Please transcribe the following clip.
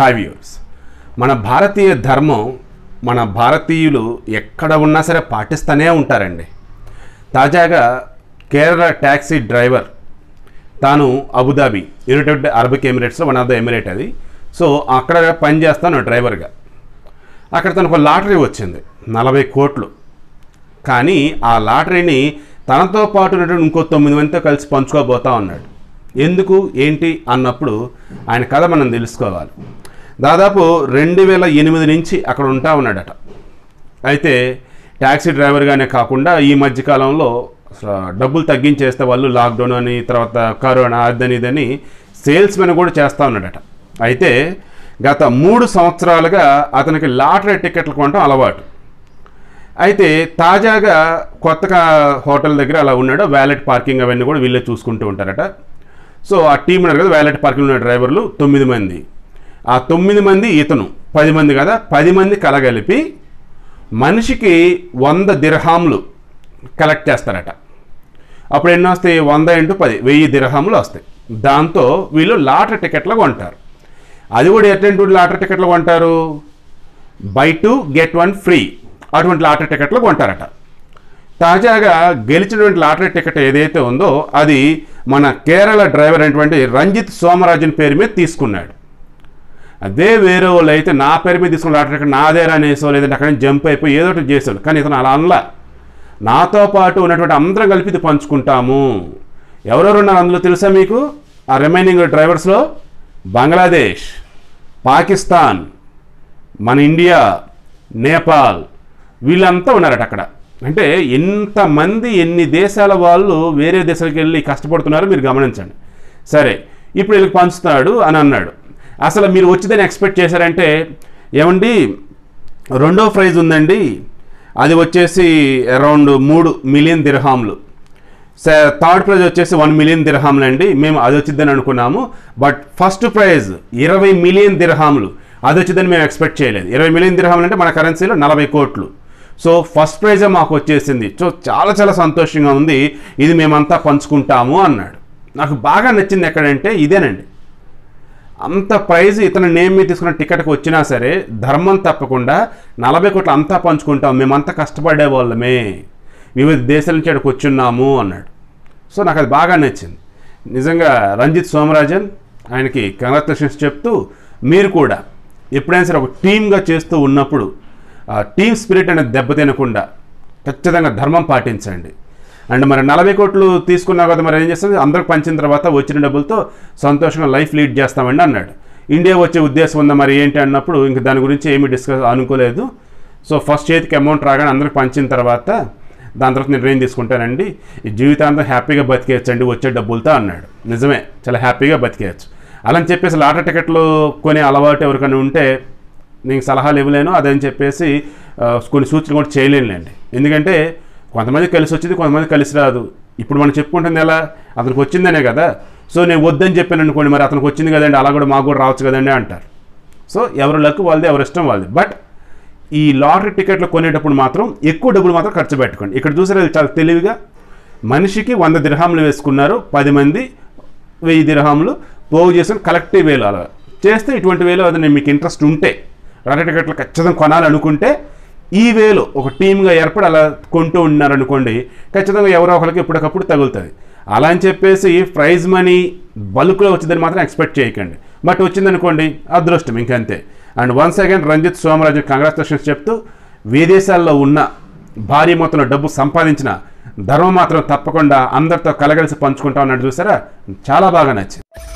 hi viewers మన భారతీయ ధర్మం మన భారతీయులు ఎక్కడ ఉన్నా సరే పాటిస్తూనే ఉంటారండి తాజాగా కేరళ ట్యాక్సీ డ్రైవర్ తాను అబుదాబి యునైటెడ్ అరబిక్ ఎమిరేట్స్లో వన్ ఆఫ్ ద ఎమిరేట్ అది సో అక్కడ పనిచేస్తాను డ్రైవర్గా అక్కడ తనకు లాటరీ వచ్చింది నలభై కోట్లు కానీ ఆ లాటరీని తనతో పాటు ఉన్నటువంటి ఇంకో తొమ్మిది మందితో కలిసి పంచుకోబోతా ఉన్నాడు ఎందుకు ఏంటి అన్నప్పుడు ఆయన కథ మనం తెలుసుకోవాలి దాదాపు రెండు వేల ఎనిమిది నుంచి అక్కడ ఉంటా ఉన్నాడట అయితే ట్యాక్సీ డ్రైవర్గానే కాకుండా ఈ మధ్యకాలంలో అసలు డబ్బులు తగ్గించేస్తే వాళ్ళు లాక్డౌన్ అని తర్వాత కరోనా అదని ఇదని సేల్స్ మెన్ కూడా చేస్తూ ఉన్నాడట అయితే గత మూడు సంవత్సరాలుగా అతనికి లాటరీ టికెట్లు కొనడం అలవాటు అయితే తాజాగా కొత్తగా హోటల్ దగ్గర అలా ఉన్నాడు వ్యాలెట్ పార్కింగ్ అవన్నీ కూడా వీళ్ళే చూసుకుంటూ ఉంటారట సో ఆ టీం ఉన్నారు కదా వ్యాలెట్ పార్కింగ్ ఉన్న డ్రైవర్లు తొమ్మిది మంది ఆ తొమ్మిది మంది ఇతను పది మంది కదా పది మంది కలగలిపి మనిషికి వంద దిర్హాములు కలెక్ట్ చేస్తారట అప్పుడు ఎన్ని వస్తాయి వంద ఇంటూ పది వెయ్యి దిర్హాములు వస్తాయి దాంతో వీళ్ళు లాటరీ టికెట్లు కొంటారు అది కూడా ఎటువంటి లాటరీ టికెట్లు కొంటారు buy two get one free అటువంటి లాటరీ టికెట్లు కొంటారట తాజాగా గెలిచినటువంటి లాటరీ టికెట్ ఏదైతే ఉందో అది మన కేరళ డ్రైవర్ అయినటువంటి రంజిత్ సోమరాజన్ పేరు మీద తీసుకున్నాడు అదే వేరే వాళ్ళు అయితే నా పేరు మీద తీసుకున్న లాటరీ టికెట్ నాదేరా అనేసో లేదంటే అక్కడ నుంచి జంప్ అయిపోయి ఏదో ఒకటి చేశాడు కానీ ఇతను అలా అనలా నాతో పాటు ఉన్నటువంటి అందరం కలిపి ఇది పంచుకుంటాము ఎవరెవరు ఉన్నారు అందులో తెలుసా మీకు ఆ రిమైనింగ్ డ్రైవర్స్లో బంగ్లాదేశ్ పాకిస్తాన్ మన ఇండియా నేపాల్ వీళ్ళంతా ఉన్నారట అక్కడ అంటే ఎంతమంది ఎన్ని దేశాల వాళ్ళు వేరే దేశాలకు వెళ్ళి కష్టపడుతున్నారో మీరు గమనించండి సరే ఇప్పుడు వీళ్ళకి పంచుతాడు అని అన్నాడు అసలు మీరు వచ్చిందని ఎక్స్పెక్ట్ చేశారంటే ఏమండి రెండో ప్రైజ్ ఉందండి అది వచ్చేసి అరౌండ్ మూడు మిలియన్ దిర్హాములు థర్డ్ ప్రైజ్ వచ్చేసి వన్ మిలియన్ దిర్హాములు అండి మేము అది వచ్చిందని అనుకున్నాము బట్ ఫస్ట్ ప్రైజ్ ఇరవై మిలియన్ దిర్హాములు అది వచ్చిందని మేము ఎక్స్పెక్ట్ చేయలేదు ఇరవై మిలియన్ దిర్హాములు అంటే మన కరెన్సీలో నలభై కోట్లు సో ఫస్ట్ ప్రైజే మాకు వచ్చేసింది సో చాలా చాలా సంతోషంగా ఉంది ఇది మేమంతా పంచుకుంటాము అన్నాడు నాకు బాగా నచ్చింది ఎక్కడంటే ఇదేనండి అంత ప్రైజ్ ఇతను నేమ్ మీద తీసుకున్న టికెట్కి వచ్చినా సరే ధర్మం తప్పకుండా నలభై కోట్లు అంతా పంచుకుంటాం మేమంతా కష్టపడే వాళ్ళమే వివిధ దేశాల నుంచి అక్కడికి వచ్చున్నాము అన్నాడు సో నాకు అది బాగా నచ్చింది నిజంగా రంజిత్ సోమరాజన్ ఆయనకి కంగ్రాచులేషన్స్ చెప్తూ మీరు కూడా ఎప్పుడైనా సరే ఒక టీమ్గా చేస్తూ ఉన్నప్పుడు ఆ టీమ్ స్పిరిట్ అనేది దెబ్బతినకుండా ఖచ్చితంగా ధర్మం పాటించండి అండ్ మరి నలభై కోట్లు తీసుకున్నావు కదా మరి ఏం చేస్తుంది అందరికి పంచిన తర్వాత వచ్చిన డబ్బులతో సంతోషంగా లైఫ్ లీడ్ చేస్తామండి అన్నాడు ఇండియా వచ్చే ఉద్దేశం ఉందా మరి ఏంటి అన్నప్పుడు ఇంక దాని గురించి ఏమీ డిస్కస్ అనుకోలేదు సో ఫస్ట్ చేతికి అమౌంట్ రాగానే అందరికి పంచిన తర్వాత దాని తర్వాత నిర్ణయం తీసుకుంటానండి ఈ జీవితాంతం హ్యాపీగా బతికేయచ్చండి వచ్చే డబ్బులతో అన్నాడు నిజమే చాలా హ్యాపీగా బతికేయచ్చు అలా అని చెప్పేసి లాటరీ టికెట్లు కొనే అలవాటు ఎవరికైనా ఉంటే నీకు సలహాలు ఇవ్వలేను అదని చెప్పేసి ఆ, కొన్ని సూచనలు కూడా చేయలేనులేండి ఎందుకంటే కొంతమంది కలిసి వచ్చింది కొంతమంది కలిసి రాదు ఇప్పుడు మనం చెప్పుకుంటుంది ఎలా అతనికి వచ్చిందనే కదా సో నేను వద్దని చెప్పాను అనుకోండి మరి అతనికి వచ్చింది కదండి అలా కూడా మాకు కూడా రావచ్చు కదండి అంటారు సో ఎవరి లక్ వాళ్ళది ఎవరి ఇష్టం వాళ్ళది బట్ ఈ లాటరీ టికెట్లు కొనేటప్పుడు మాత్రం ఎక్కువ డబ్బులు మాత్రం ఖర్చు పెట్టుకోండి ఇక్కడ చూసారు ఇది చాలా తెలివిగా మనిషికి వంద దిర్హాములు వేసుకున్నారు పది మంది వెయ్యి దిర్హాములు పోగు చేసుకుని కలెక్టివ్ వేలు అలా చేస్తే ఇటువంటి వేలు అది మీకు ఇంట్రెస్ట్ ఉంటే లాటరీ టికెట్లు ఖచ్చితంగా కొనాలనుకుంటే ఈ వేలు ఒక టీమ్గా ఏర్పడి అలా కొంటూ ఉన్నారనుకోండి ఖచ్చితంగా ఎవరో ఒకరికి ఎప్పటికప్పుడు తగులుతుంది అలా అని చెప్పేసి ప్రైజ్ మనీ బల్క్లో వచ్చిందని మాత్రం ఎక్స్పెక్ట్ చేయకండి బట్ వచ్చిందనుకోండి అదృష్టం ఇంకంతే and once again Ranjith Somaraju congratulations చెప్తూ విదేశాల్లో ఉన్న భారీ మొత్తంలో డబ్బు సంపాదించిన ధర్మం మాత్రం తప్పకుండా అందరితో కలగలిసి పంచుకుంటా ఉన్నాడు చూసారా చాలా బాగా నచ్చింది